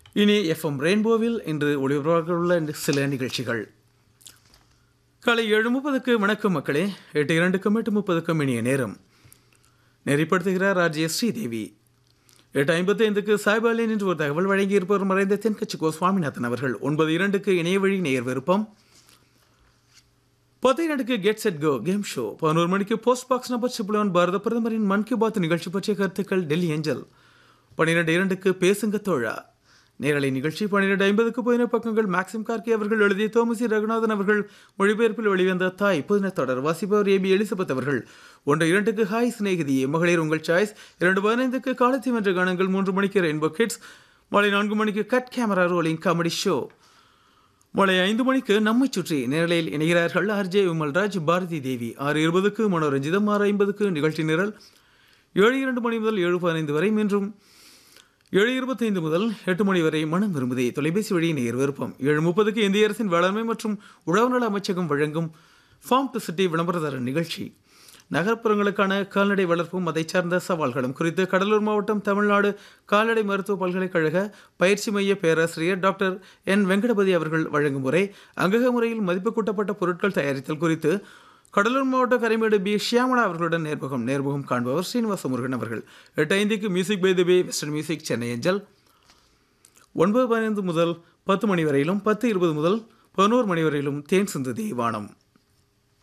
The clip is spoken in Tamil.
இனி எஃப்எம் ரெயின்போவில் இன்று ஒளிபரப்பாக உள்ள சில நிகழ்ச்சிகள் காலை ஏழு முப்பதுக்கு வணக்கம் மக்களே எட்டு இரண்டுக்கும் எட்டு முப்பதுக்கும் இனிய நேரம் நெறிப்படுத்துகிறார் ஆர்ஜே ஸ்ரீதேவி எட்டு ஐம்பத்தி ஐந்துக்கு சாய்பாலின் என்று ஒரு தகவல் வழங்கியிருப்பவர் மறைந்த தென்கட்சி கோ சுவாமிநாதன் அவர்கள் ஒன்பது இரண்டுக்கு இணைய வழி நேயர் விருப்பம் பத்து இரண்டுக்கு get set go game show பதினோரு மணிக்கு போஸ்ட் பாக்ஸ் நம்பர் சிப்ளவன் பாரத பிரதமரின் மன் கி பாத் நிகழ்ச்சி பற்றிய கருத்துக்கள் டெல்லி ஏஞ்சல் பன்னிரெண்டு இரண்டுக்கு பேசுங்க தோழா நேரலை நிகழ்ச்சி பன்னிரெண்டு ஐம்பதுக்கு புதின பக்கங்கள் மேக்சிம் கார்கே அவர்கள் எழுதிய தோமசி ரகுநாதன் அவர்கள் மொழிபெயர்ப்பில் வெளிவந்த தாய் புதின தொடர் வாசிப்பவர் ஏபி எலிசபெத் அவர்கள் ஒன்று இரண்டுக்கு ஹாய் சிநேகிதியே மகளிர் உங்கள் சாய்ஸ் இரண்டு பதினைந்துக்கு காலத்தி வென்ற கானங்கள் மூன்று மணிக்கு ரெயின்போ கிட்ஸ் மாலை நான்கு மணிக்கு cut camera rolling comedy show மாலை ஐந்து மணிக்கு நம்மை சுற்றி நேரலையில் இணைகிறார்கள் ஆர்ஜே விமல்ராஜ் பாரதி தேவி ஆறு இருபதுக்கு மனோரஞ்சிதம் ஆறு ஐம்பதுக்கு நிகழ்ச்சி நிரல் ஏழு இரண்டு மணி முதல் ஏழு பதினைந்து வரை மீண்டும் ஏழு இருபத்தைந்து முதல் எட்டு மணி வரை மனம் விரும்புதே தொலைபேசி வழி நேர் விருப்பம் ஏழு முப்பதுக்கு இந்திய அரசின் வேளாண்மை மற்றும் உழவுநல அமைச்சகம் வழங்கும் ஃபார்ம் டு சிட்டி விளம்பரதாரர் நிகழ்ச்சி நகர்ப்புறங்களுக்கான கால்நடை வளர்ப்பும் அதை சார்ந்த சவால்களும் குறித்து கடலூர் மாவட்டம் தமிழ்நாடு கால்நடை மருத்துவ பல்கலைக்கழக பயிற்சி மைய பேராசிரியர் டாக்டர் என் வெங்கடபதி அவர்கள் வழங்கும் முறை அங்கக முறையில் மதிப்பு கூட்டப்பட்ட பொருட்கள் தயாரித்தல் குறித்து கடலூர் மாவட்ட கரைமேடு பி ஷியாமலா அவர்களுடன் நேர்முகம் நேர்முகம் காண்பவர் ஸ்ரீனிவாச முருகன் அவர்கள் எட்டு ஐந்துக்கு music by the bay western music Chennai angel ஒன்பது பதினைந்து முதல் பத்து மணி வரையிலும் பத்து இருபது முதல் பதினோரு மணி வரையிலும் தேன் சிந்து வானம்